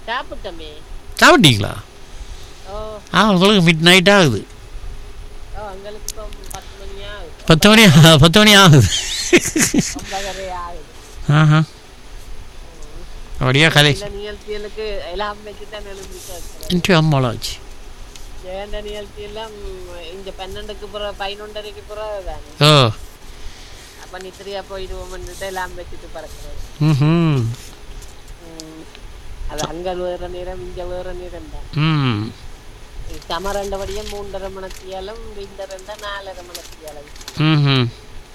சாப்பிட்டோமே சாப்பிட்டீங்களா ஓ ஆ உங்களுக்கு mid night ஆகுது ஓ எங்களுக்கு இப்போ பத்து மணி ஆகுது பத்து மணி பத்து மணி ஆகுது ஒன்பதரை ஆகுது ஆஹா அப்படியா கதை இந்த நிகழ்ச்சிகளுக்கு எல்லாம் வச்சு தான் எழுதிட்டு இன்ட்டு அம்மாளாச்சு ஜெயண்ட நிகழ்ச்சி எல்லாம் இங்க பன்னெண்டுக்கு பிறகு பதினொன்றரைக்கு பிறகு தானே ஓ அப்ப நித்திரியா போயிடுவோம்னுட்டு எல்லாம் வச்சுட்டு பறக்கிறது ம் ம். அது அங்க வேற நேரம் இங்க வேற நேரம் தான் ம் சம ரெண்டபடியும் மூன்றரை மணத்தியாலும் இந்த ரெண்ட நாலரை மணத்தியாலும் ம்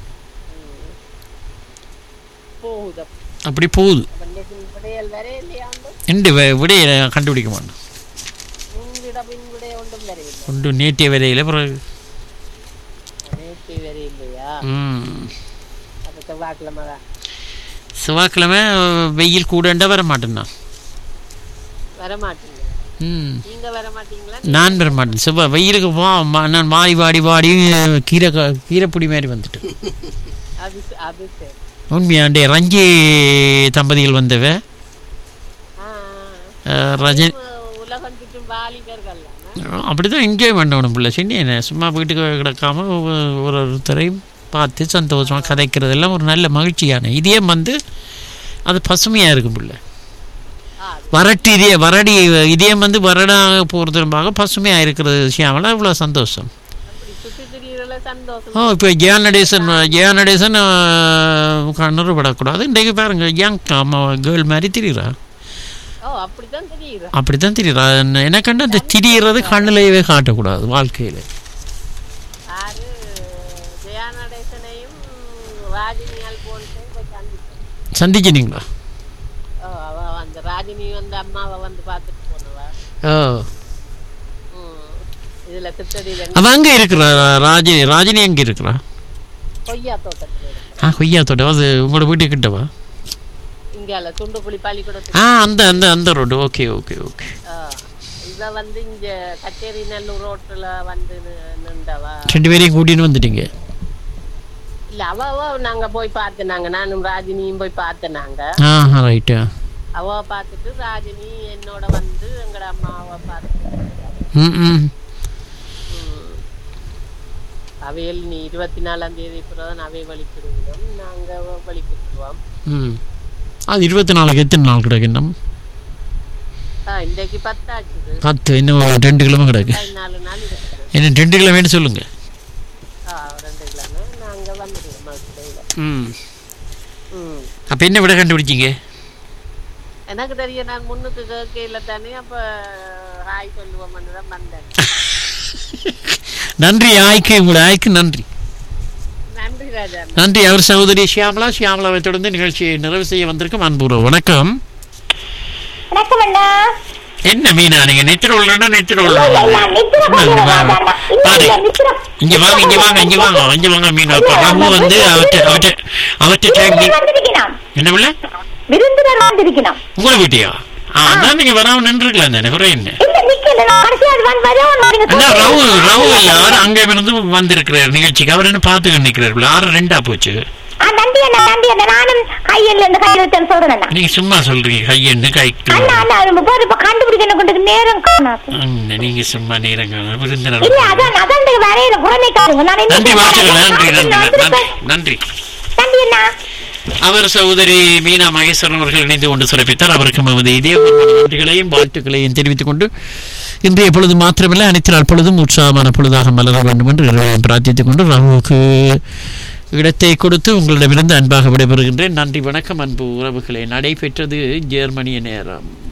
போகுது அப்படி போகுது அப்ப இன்னைக்கு விடையல் வர இல்லையா உண்டு ரெண்டு விடையை கண்டுபிடிக்க மாட்டோம் முன்விட பின்விட ஒன்றும் வரையில்லை ஒன்று நேற்றைய விதையில் பிறகு நேற்று வர இல்லையா ம் அப்ப செவ்வாய்க்கிழமை தான் செவ்வாய்க்கிழமை வெயில் கூடண்டா வர மாட்டேன்னா வர மாட்டீங்க ம் நீங்க வர மாட்டீங்களா நான் வர மாட்டேன் செவ்வாய் வெயிலுக்கு போ மா- நான் மாறி வாடி வாடி கீரை க- கீரைப்பொடி மாதிரி வந்துட்டு அது ச- அது சரி உண்மையாண்டே ரஞ்சி தம்பதிகள் வந்தவ ஆ, அஹ், ரஜினி ஆ. உலகம் சுற்றும் வாலிபர்கள் அப்படிதான் என்ஜாய் பண்ணணும் பிள்ளை சின்ன என்ன சும்மா வீட்டுக்கு கிடக்காம ஒவ்வொரு ஒருத்தரையும் பார்த்து சந்தோஷமாக கதைக்கிறது எல்லாம் ஒரு நல்ல மகிழ்ச்சியான இதே வந்து அது பசுமையாக இருக்கும் பிள்ளை வறட்டு இதே வறடி இதயம் வந்து வறடாக போகிறதுமாக பசுமையாக இருக்கிறது விஷயமெல்லாம் இவ்வளோ சந்தோஷம் அப்படி சுத்தி திரியிறதுல சந்தோஷம் ஓ இப்போ ஜெயா நடேசன் ஜெயா நடேசன் நிறுவப்படக்கூடாது இன்றைக்கு பாருங்க யங் அம்மா கேர்ள் மாதிரி திரிகிறா ஓ அப்படித்தான் தெரியுது அப்படி தான் திரிகிறா எனக்கண்டு அந்த திரியிறது கண்ணிலேயே காட்டக்கூடாது வாழ்க்கையில் ஆறு ஜெயா நடேசனையும் ராஜினியால் போன்ட்டையும் போய் சந்திச்சேன் சந்திச்சினீங்களா ஓ அவ அந்த ராஜினி வந்து அம்மாவை வந்து பார்த்துட்டு போனவா ஓ ம். இதுல கிருத்தடியில அவன் அங்கே இருக்கிறா ராஜினி ராஜினி எங்கே இருக்கிறா கொய்யா தோட்டத்துல இருக்கு ஆ கொய்யா தோட்டம் அது உங்களோட வீட்டுக்கு கிட்டவா இங்கால துண்டுக்குழி பள்ளிக்கூடத்துக்கு ஆ அந்த அந்த அந்த ரோடு ஓகே ஓகே ஓகே ஆ. இவ வந்து இங்க கச்சேரி நல்லூர் ரோட்டுல வந்து நி- நின்றவா ரெண்டு பேரையும் கூட்டின்னு வந்துட்டீங்க இல்ல அவ அவ நாங்க போய் பார்த்தனாங்க நானும் ராஜினியும் போய் பார்த்தனாங்க ஆ ரைட்டு அவ பார்த்துட்டு ராஜினி என்னோட வந்து எங்கட அம்மாவை பார்த்துட்டு ம் ம் அவையில் நீ இருபத்தி நாலாம் தேதி பிறகு அவை வலிக்கிடுவோம் நாங்க வலிக்கிடுவோம் ம் அது இருபத்தி நாலுக்கு எத்தனை நாள் கிடக்கு இன்னும் இன்றைக்கு பத்தாச்சுது பத்து இன்னும் ரெண்டு கிழமை கிடக்கு பதினாலு நாள் இருக்குது என்ன ரெண்டு கிழமைன்னு சொல்லுங்க ஆ, ரெண்டு கிழமை நாங்க வந்துடுவோம் மதுரையில் ம் ம் அப்போ என்ன விட கண்டுபிடிச்சிங்க எனக்கு தெரியும் நான் முன்னுக்கு கேட்கல தானே அப்ப ஹாய் சொல்லுவோம்னு தான் வந்தேன் நன்றி ஆய்க்கு உங்களோட ஆய்க்கு நன்றி நன்றி ராஜா நன்றி அவர் சகோதரி ஷியாமலா ஷியாமலாவை தொடர்ந்து நிகழ்ச்சியை நிறைவு செய்ய வந்திருக்கும் அன்புறவு வணக்கம் வணக்கம் அண்ணா என்ன மீனா நீங்க நெத்திர உள்ளா நெத்திர இல்ல, இல்ல, நித்திர கொஞ்சம் வாங்க அண்ணா. இல்ல, பாரு இல்ல, நித்திர. இங்க வாங்க இங்க வாங்க இங்க வாங்க இங்க வாங்க மீனா அப்ப நம்ம வந்து அவற்றை அவற்றை அவற்றை டைம் விருந்தினர் வந்திருக்கணும் என்ன பிள்ளை விருந்தினர் வந்திருக்கணும் உங்களை வீட்டியா ஆ அதான் நீங்க வராம நின்றுக்கலாம் தானே குறை என்ன இல்ல நிக்கல நான் கடைசியா அது வந்து வரவும் நீங்க அண்ணா சொல்லுங்க. ரவு ரவு யார் அங்கே இருந்து வந்திருக்கிறார் நிகழ்ச்சிக்கு அவர் என்ன பார்த்துக்க நிற்கிறார் ஆறு ரெண்டா போச்சு ஆ, நன்றி அண்ணா நன்றி அண்ணா நானும் கையில் இந்த கையெழுத்தம் சொல்றேன் அண்ணா நீங்க சும்மா சொல்றீங்க கையெண்ணு கைக்கு அண்ணா அண்ணா ரொம்ப பேர் இப்ப கண்டுபிடிக்க கொண்டு நேரம் காணாது அண்ணா, நீங்க சும்மா நேரங்க விருந்தினர் இல்ல அதான் அதான் இந்த வரையில குழந்தை காருங்க நான் என்ன நன்றி வாழ்த்துக்கள் சொல்றேன்? நன்றி நன்றி நான் நன்றி வந்திருக்கேன். நன்றி நன்றி அண்ணா அவர் சகோதரி மீனா மகேஸ்வரன் அவர்கள் இணைந்து கொண்டு சிறப்பித்தார் அவருக்கு நமது இதே நன்றிகளையும் வாழ்த்துக்களையும் தெரிவித்துக் கொண்டு இன்றைய பொழுது மாத்திரமல்ல அனைத்து நாள் பொழுதும் உற்சாகமான பொழுதாக மலர வேண்டும் என்று இறைவனை பிரார்த்தித்துக் கொண்டு ரகுவுக்கு இடத்தை கொடுத்து உங்களிடமிருந்து அன்பாக விடைபெறுகின்றேன் நன்றி வணக்கம் அன்பு உறவுகளே நடைபெற்றது ஜெர்மனிய நேரம்